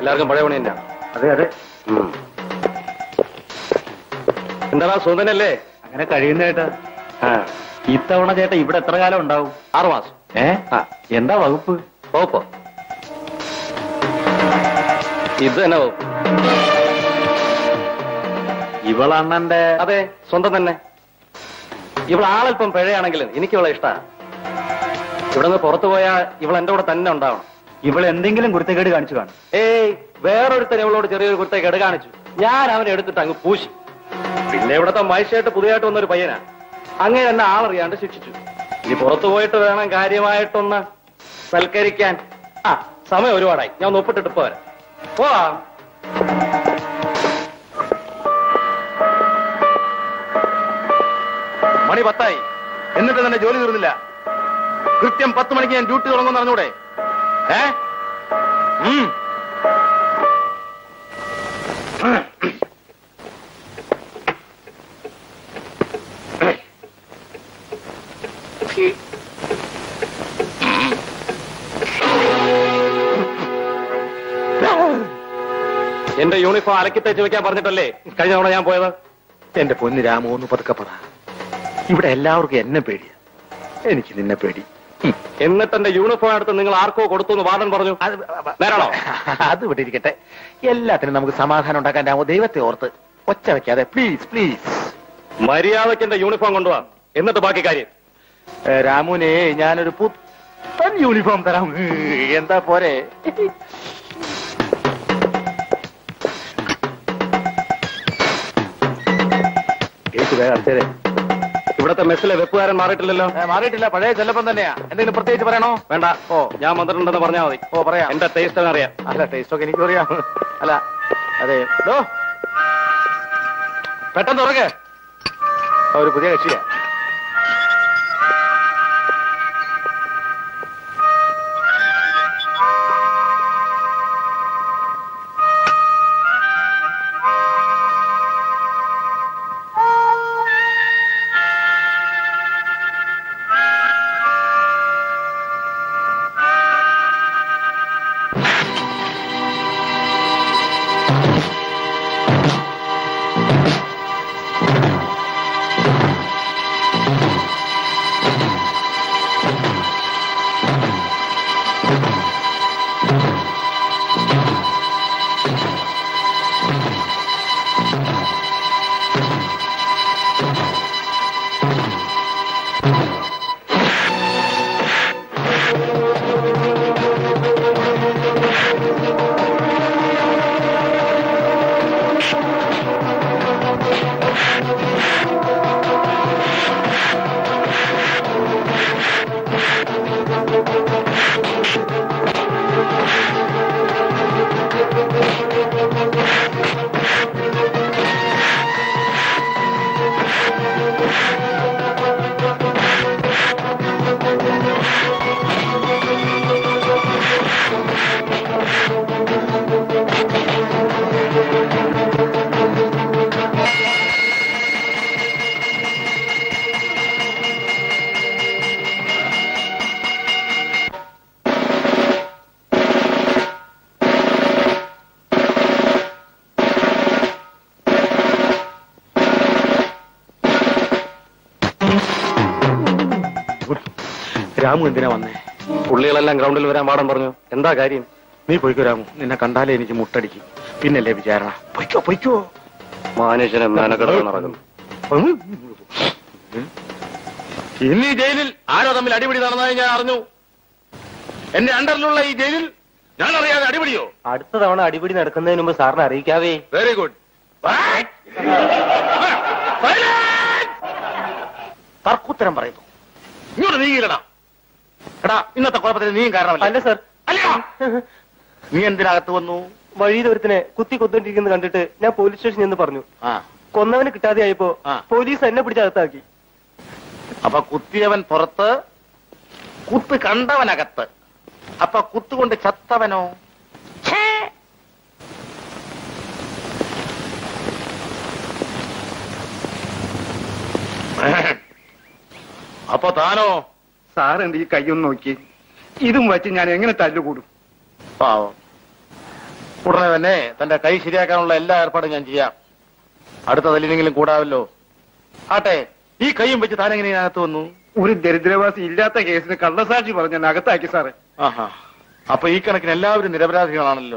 എല്ലാവർക്കും പഴയ പണി തന്നെയാണ് അതെ അതെ എന്താടാ സുന്ദനല്ലേ അങ്ങനെ കഴിയുന്ന ചേട്ടാ ആ ഇത്തവണ ചേട്ടാ ഇവിടെ എത്ര കാലം ഉണ്ടാവും ആറു മാസം ഏ ആ എന്താ വകുപ്പ് വകുപ്പ് ഇത് തന്നെ വകുപ്പ് ഇവളണ്ണന്റെ അതെ സ്വന്തം തന്നെ ഇവൾ ആളല്പം പിഴയാണെങ്കിലും എനിക്ക് ഇവളെ ഇഷ്ടമാണ് ഇവിടെ നിന്ന് പുറത്തു പോയാൽ ഇവൾ എന്റെ കൂടെ തന്നെ ഉണ്ടാവണം ഇവൾ എന്തെങ്കിലും കുരുത്തക്കേട് കാണിച്ചു കാണും ഏയ് വേറൊരുത്തൻ ഇവളോട് ചെറിയൊരു കുർത്ത കെട കാണിച്ചു ഞാൻ അവനെ എടുത്തിട്ട് അങ്ങ് പൂശി പിന്നെ ഇവിടത്തെ മനുഷ്യമായിട്ട് പുതിയതായിട്ട് വന്നൊരു പയ്യനാ അങ്ങനെ എന്നെ ആളറിയാണ്ട് ശിക്ഷിച്ചു ഇനി പുറത്തു പോയിട്ട് വേണം കാര്യമായിട്ടൊന്ന് സൽക്കരിക്കാൻ ആ സമയം ഒരുപാടായി ഞാൻ ഒന്ന് ഒപ്പിട്ടിട്ട് ഇപ്പൊ വരാം പോവാം മണി പത്തായി എന്നിട്ട് തന്നെ ജോലി തീർന്നില്ല കൃത്യം പത്ത് മണിക്ക് ഞാൻ ഡ്യൂട്ടി തുടങ്ങുമെന്ന് അറിഞ്ഞൂടെ ഏ ഉം. എന്റെ യൂണിഫോം അലക്കി തേച്ച് വെക്കാൻ പറഞ്ഞിട്ടല്ലേ കഴിഞ്ഞ തവണ ഞാൻ പോയത് എന്റെ പൊന്ന് രാമു ഒന്ന് പതുക്കെ പറ ഇവിടെ എല്ലാവർക്കും എന്നെ പേടിയാ എനിക്ക് നിന്നെ പേടി എന്നിട്ട് എന്റെ യൂണിഫോം എടുത്ത് നിങ്ങൾ ആർക്കോ കൊടുത്തു എന്ന് വാദൻ പറഞ്ഞു നേരാണോ അത് ഇവിടെ ഇരിക്കട്ടെ എല്ലാത്തിനും നമുക്ക് സമാധാനം ഉണ്ടാക്കാൻ രാമു ദൈവത്തെ ഓർത്ത് ഒച്ച വെക്കാതെ പ്ലീസ് പ്ലീസ് മര്യാദയ്ക്ക് എന്റെ യൂണിഫോം കൊണ്ടുപോവാ എന്നിട്ട് ബാക്കി കാര്യം രാമുനെ ഞാനൊരു പുത്തൻ യൂണിഫോം തരാം എന്താ പോരെ കേസ് വേഗം അടിച്ചേരെ. ഇവിടത്തെ മെസ്സിലെ വെപ്പുകാരൻ മാറിയിട്ടില്ലല്ലോ ഏ, മാറിയിട്ടില്ല പഴയ ചെല്ലപ്പം തന്നെയാ എന്തെങ്കിലും പ്രത്യേകിച്ച് പറയണോ വേണ്ട ഓ. ഞാൻ വന്നിട്ടുണ്ടെന്ന് പറഞ്ഞാൽ മതി ഓ പറയാം എന്റെ ടേസ്റ്റ് അറിയാം അല്ല ടേസ്റ്റ് ഒക്കെ എനിക്കും അറിയാം അല്ല അതെ ഡോ പെട്ടെന്ന് തുറക്ക് ആ, ഒരു പുതിയ കക്ഷിയാ രാമു എന്തിനാ വന്നേ പുള്ളികളെല്ലാം ഗ്രൗണ്ടിൽ വരാൻ പാടം പറഞ്ഞു എന്താ കാര്യം നീ പൊയ്ക്കോ രാമു നിന്നെ കണ്ടാലേ എനിക്ക് മുട്ടടിക്കും പിന്നല്ലേ വിചാരണ പൊയ്ക്കോ പൊയ്ക്കോ മനുഷ്യനെ മെനക്കെടുത്ത് നടക്കുന്നു ഇന്ന് ഈ ജയിലിൽ ആരോ തമ്മിൽ അടിപിടി നടന്നതായി ഞാൻ അറിഞ്ഞു എന്റെ അണ്ടറിലുള്ള ഈ ജയിലിൽ ഞാൻ അറിയാതെ അടിപിടിയോ അടുത്ത തവണ അടിപിടി നടക്കുന്നതിന് മുമ്പ് സാറിനെ അറിയിക്കാവേ വെരി ഗുഡ് തർക്കുത്തരം പറയുന്നു ഇങ്ങോട്ട് നീങ്ങിയില്ലടാ എടാ ഇന്നത്തെ കുഴപ്പത്തിന് നീയും കാരണമല്ല അല്ല സാർ അല്ല നീ എന്തിനകത്ത് വന്നു വഴിയിൽ ഒരുത്തിനെ കുത്തി കൊത്തോണ്ടിരിക്കുന്നത് കണ്ടിട്ട് ഞാൻ പോലീസ് സ്റ്റേഷനിൽ നിന്ന് പറഞ്ഞു ആ കൊന്നവന് കിട്ടാതെയായപ്പോ ആ. പോലീസ് എന്നെ പിടിച്ചകത്താക്കി അപ്പൊ കുത്തിയവൻ പുറത്ത് കുത്ത് കണ്ടവനകത്ത് അപ്പൊ കുത്തുകൊണ്ട് ചത്തവനോ ഛേ! അപ്പൊ താനോ സാർ എന്ത് ഈ കയ്യൊന്ന് നോക്കി ഇതും വെച്ച് ഞാൻ എങ്ങനെ തല്ലുകൂടും പാവം ഉടനെ തന്നെ തന്റെ കൈ ശരിയാക്കാനുള്ള എല്ലാ ഏർപ്പാടും ഞാൻ ചെയ്യാം അടുത്ത തല്ലിനെങ്കിലും കൂടാവല്ലോ ആട്ടെ ഈ കൈയും വെച്ച് താൻ എങ്ങനെ ഇതിനകത്ത് വന്നു ഒരു ദരിദ്രവാസി ഇല്ലാത്ത കേസിന് കള്ളസാക്ഷി പറഞ്ഞ അകത്താക്കി സാറേ ആഹാ അപ്പൊ ഈ കണക്കിന് എല്ലാവരും നിരപരാധികളാണല്ലോ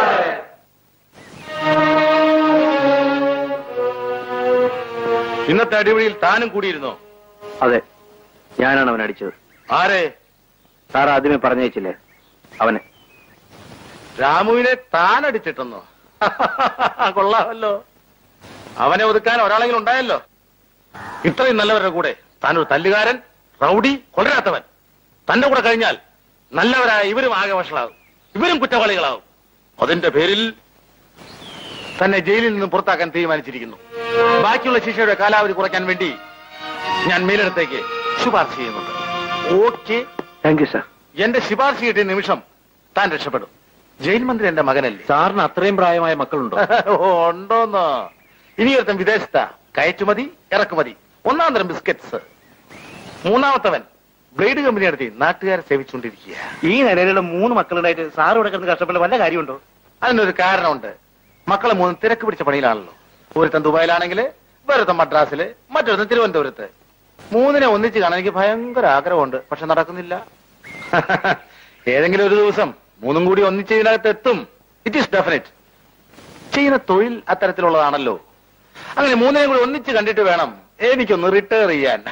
ഇന്നത്തെ അടിപൊളിയിൽ താനും കൂടിയിരുന്നോ അതെ ഞാനാണ് അവൻ അടിച്ചത് ആരെ സാർ ആദ്യമേ പറഞ്ഞേച്ചില്ലേ അവനെ രാമുവിനെ താൻ അടിച്ചിട്ടെന്നോ കൊള്ളാമല്ലോ അവനെ ഒതുക്കാൻ ഒരാളെങ്കിലും ഉണ്ടായല്ലോ ഇത്രയും നല്ലവരുടെ കൂടെ താനൊരു തല്ലുകാരൻ റൗഡി കൊള്ളരാത്തവൻ തന്റെ കൂടെ കഴിഞ്ഞാൽ നല്ലവരായ ഇവരും ആകെ വഷളാകും ഇവരും കുറ്റവാളികളാകും അതിന്റെ പേരിൽ തന്നെ ജയിലിൽ നിന്ന് പുറത്താക്കാൻ തീരുമാനിച്ചിരിക്കുന്നു ബാക്കിയുള്ള ശിക്ഷയുടെ കാലാവധി കുറയ്ക്കാൻ വേണ്ടി ഞാൻ മേലിടത്തേക്ക് ശുപാർശ ചെയ്യുന്നുണ്ട് ഓക്കെ താങ്ക് യു സാർ എന്റെ ശുപാർശ കിട്ടിയ നിമിഷം താൻ രക്ഷപ്പെടും ജയിൽ മന്ത്രി എന്റെ മകനല്ലേ സാറിന് അത്രയും പ്രായമായ മക്കളുണ്ടോ ഉണ്ടോന്നോ ഇനി ഒരുത്തൻ വിദേശത്ത കയറ്റുമതി ഇറക്കുമതി ഒന്നാം തരം ബിസ്ക്കറ്റ്സ് മൂന്നാമത്തവൻ ബ്ലേഡ് കമ്പനി നടത്തി നാട്ടുകാരെ സേവിച്ചുകൊണ്ടിരിക്കുക ഈ നിലയിലുള്ള മൂന്ന് മക്കളുണ്ടായിട്ട് സാർ ഇവിടെ കിടന്ന് കഷ്ടപ്പെട്ട വല്ല കാര്യമുണ്ടോ അതിനൊരു കാരണമുണ്ട് മക്കളെ മൂന്നും തിരക്ക് പിടിച്ച പണിയിലാണല്ലോ ഒരുത്തൻ ദുബായിലാണെങ്കിൽ വേറൊരുത്തൻ മദ്രാസില് മറ്റൊരുത്തൻ തിരുവനന്തപുരത്ത് മൂന്നിനെ ഒന്നിച്ച് കാണാൻ എനിക്ക് ഭയങ്കര ആഗ്രഹമുണ്ട് പക്ഷെ നടക്കുന്നില്ല ഏതെങ്കിലും ഒരു ദിവസം മൂന്നും കൂടി ഒന്നിച്ച് ഇതിനകത്ത് എത്തും ഇറ്റ് ഈസ് ഡെഫിനറ്റ് ചെയ്യുന്ന തൊഴിൽ അത്തരത്തിലുള്ളതാണല്ലോ അങ്ങനെ മൂന്നിനെയും കൂടി ഒന്നിച്ച് കണ്ടിട്ട് വേണം എനിക്കൊന്ന് റിട്ടയർ ചെയ്യാൻ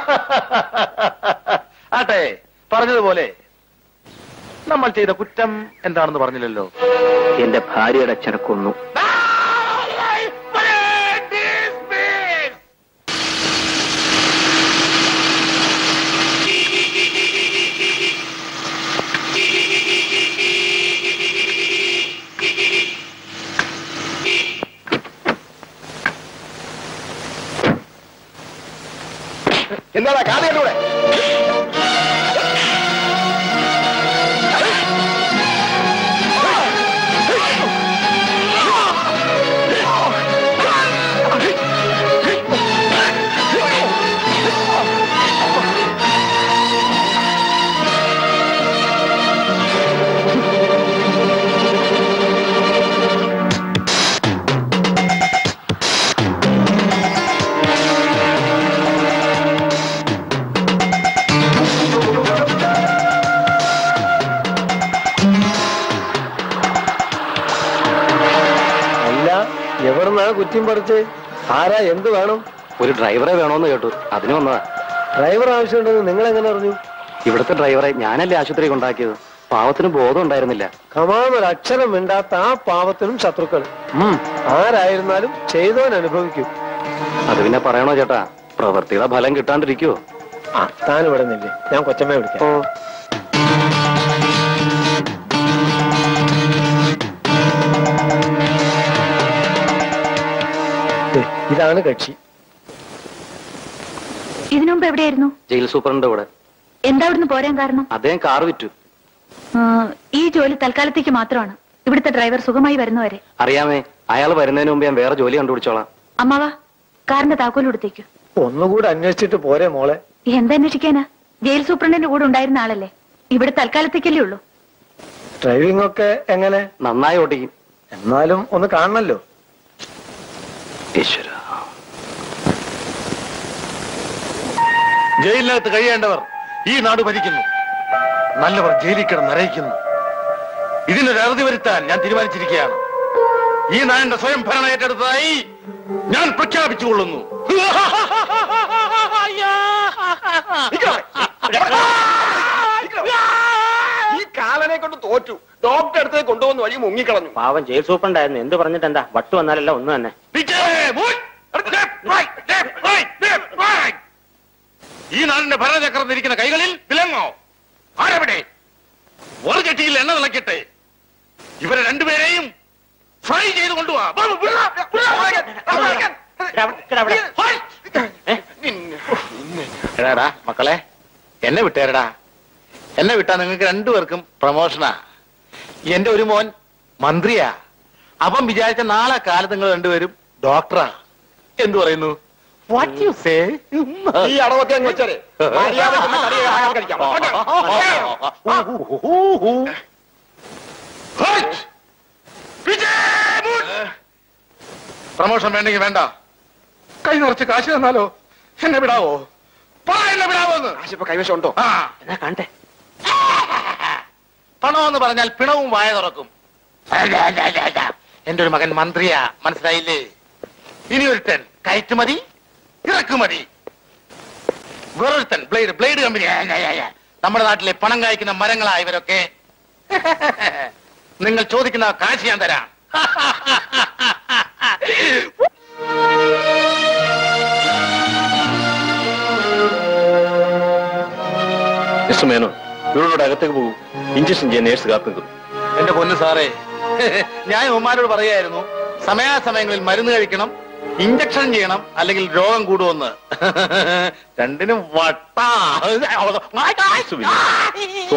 ആട്ടെ പറഞ്ഞതുപോലെ നമ്മൾ ചെയ്ത കുറ്റം എന്താണെന്ന് പറഞ്ഞില്ലല്ലോ എന്റെ ഭാര്യയുടെ അച്ഛനെ കൊന്നു എന്താടാ കാലൂടെ അല്ല എവിടുന്നാ കുറ്റിയും പറിച്ച് ആരാ എന്ത് വേണം ഒരു ഡ്രൈവറെ വേണോന്ന് കേട്ടു അതിന് വന്നതാ ഡ്രൈവർ ആവശ്യമുണ്ടെന്ന് നിങ്ങൾ എങ്ങനെ അറിഞ്ഞു ഇവിടുത്തെ ഡ്രൈവറെ ഞാനല്ലേ ആശുപത്രി കൊണ്ടാക്കിയത് പാവത്തിന് ബോധം ഉണ്ടായിരുന്നില്ല കമാന്നൊരു അക്ഷരം മിണ്ടാത്ത ആ പാവത്തിനും ശത്രുക്കൾ ഉം, ആരായിരുന്നാലും ചെയ്തവൻ അനുഭവിക്കും അത് പിന്നെ പറയണോ ചേട്ടാ പ്രവൃത്തിയുടെ ഫലം കിട്ടാണ്ടിരിക്കുവോ ആ താൻ ഇവിടെ നില്ലേ ഞാൻ കൊച്ചമ്മയെ വിളിക്കാം ഓ ദേ, ഇതാണ് കക്ഷി ഇതിനു മുമ്പ് എവിടെയായിരുന്നു ജയിൽ സൂപ്രണ്ട് ഇവിടെ എന്താ ഇവിടുന്ന് പോരാൻ കാരണം അദ്ദേഹം കാർ വിറ്റു ആ, ഈ ജോലി തൽക്കാലത്തേക്ക് മാത്രമാണ് ഇവിടുത്തെ ഡ്രൈവർ സുഖമായി വരുന്നവരെ അറിയാമേ അയാൾ വരുന്നതിന് മുമ്പ് ഞാൻ വേറെ ജോലി കണ്ടുപിടിച്ചോളാം അമ്മാവ കാറിന്റെ താക്കോൽ കൊടുത്തേക്കു ഒന്നുകൂടെ അന്വേഷിച്ചിട്ട് പോരെ മോളെ എന്തന്വേഷിക്കാനാ ജയിൽ സൂപ്രണ്ടിന്റെ കൂടെ ഉണ്ടായിരുന്ന ആളല്ലേ ഇവിടെ തൽക്കാലത്തേക്കല്ലേ ഉള്ളൂ ഡ്രൈവിംഗ് ഒക്കെ എങ്ങനെ നന്നായി ഓടിക്കും എന്നാലും ഒന്ന് കാണണല്ലോ ഈശ്വര ജയിലിനകത്ത് കഴിയേണ്ടവർ ഈ നാട് ഭരിക്കുന്നു നല്ലവർ ജയിലിൽ കിടന്ന് നരയിക്കുന്നു ഇതിനൊരു അറുതി വരുത്താൻ ഞാൻ തീരുമാനിച്ചിരിക്കുകയാണ് ഈ നാടിന്റെ സ്വയം ഭരണം ഏറ്റെടുത്തതായി ഞാൻ പ്രഖ്യാപിച്ചുകൊള്ളുന്നു ഈ കാലനെ കൊണ്ട് തോറ്റു ഡോക്ടർ അടുത്ത് കൊണ്ടുവന്ന് വഴി മുങ്ങിക്കളഞ്ഞു പാവം ജയിൽ സൂപ്രണ്ടായിരുന്നു എന്ത് പറഞ്ഞിട്ട് എന്താ വട്ട് വന്നാലല്ല ഒന്ന് തന്നെ ഈ നാടിന്റെ ഭരണചക്രം ഇരിക്കുന്ന കൈകളിൽ വിലങ്ങോ ആരവിടെ ഒരു ചട്ടിയിൽ എണ്ണ തിളക്കട്ടെ ഇവരെ രണ്ടുപേരെയും ഫ്രൈ ചെയ്ത് കൊണ്ടുപോവാ എടാടാ മക്കളെ എന്നെ വിട്ടേരടാ എന്നെ വിട്ടാ നിങ്ങൾക്ക് രണ്ടുപേർക്കും പ്രമോഷനാ എന്റെ ഒരു മോൻ മന്ത്രിയാ അപ്പം വിചാരിച്ച നാളെ കാലത്ത് നിങ്ങൾ രണ്ടുപേരും ഡോക്ടറാ എന്തു പറയുന്നു വാട്ട് യു സേ ഈ അടവൊക്കെ അങ്ങ് വെച്ചാലേ മര്യാദയ്ക്ക് ഒന്ന് കറിയെ ആഹാരം കഴിക്കാം. പ്രമോഷൻ വേണ്ടെങ്കിൽ വേണ്ട കൈ നിറച്ച് കാശ് തന്നാലോ എന്നെ വിടാവോ പറ എന്നെ വിടാവോന്ന് കാശിപ്പോ കൈവശം ഉണ്ടോ ആ എന്നാ കാണട്ടെ പണമെന്ന് പറഞ്ഞാൽ പിണവും വായ തുറക്കും അല്ല, അല്ല, അല്ല, അല്ല. എന്റെ ഒരു മകൻ മന്ത്രിയാ മനസ്സിലായില്ലേ ഇനി ഒരുത്തൻ കയറ്റുമതി ഇറക്കുമതി വേറൊരുത്തൻ ബ്ലേഡ് ബ്ലേഡ് കമ്പനി ആ, ആ, ആ, ആ. നമ്മുടെ നാട്ടിലെ പണം കായ്ക്കുന്ന മരങ്ങളാ ഇവരൊക്കെ നിങ്ങൾ ചോദിക്കുന്ന കാശ് ഞാൻ തരാം മിസ്റ്റർ മേനോ ഇവരോട് അകത്തേക്ക് പോകും ഇഞ്ചക്ഷൻ ചെയ്യാൻ നേഴ്സ് കാത്തു നിൽക്കുന്നു എന്റെ പൊന്ന് സാറേ ഞാൻ ഉമ്മാരോട് പറയായിരുന്നു സമയാസമയങ്ങളിൽ മരുന്ന് കഴിക്കണം ഇഞ്ചക്ഷൻ ചെയ്യണം അല്ലെങ്കിൽ രോഗം കൂടുമെന്ന് രണ്ടിനും വട്ടാ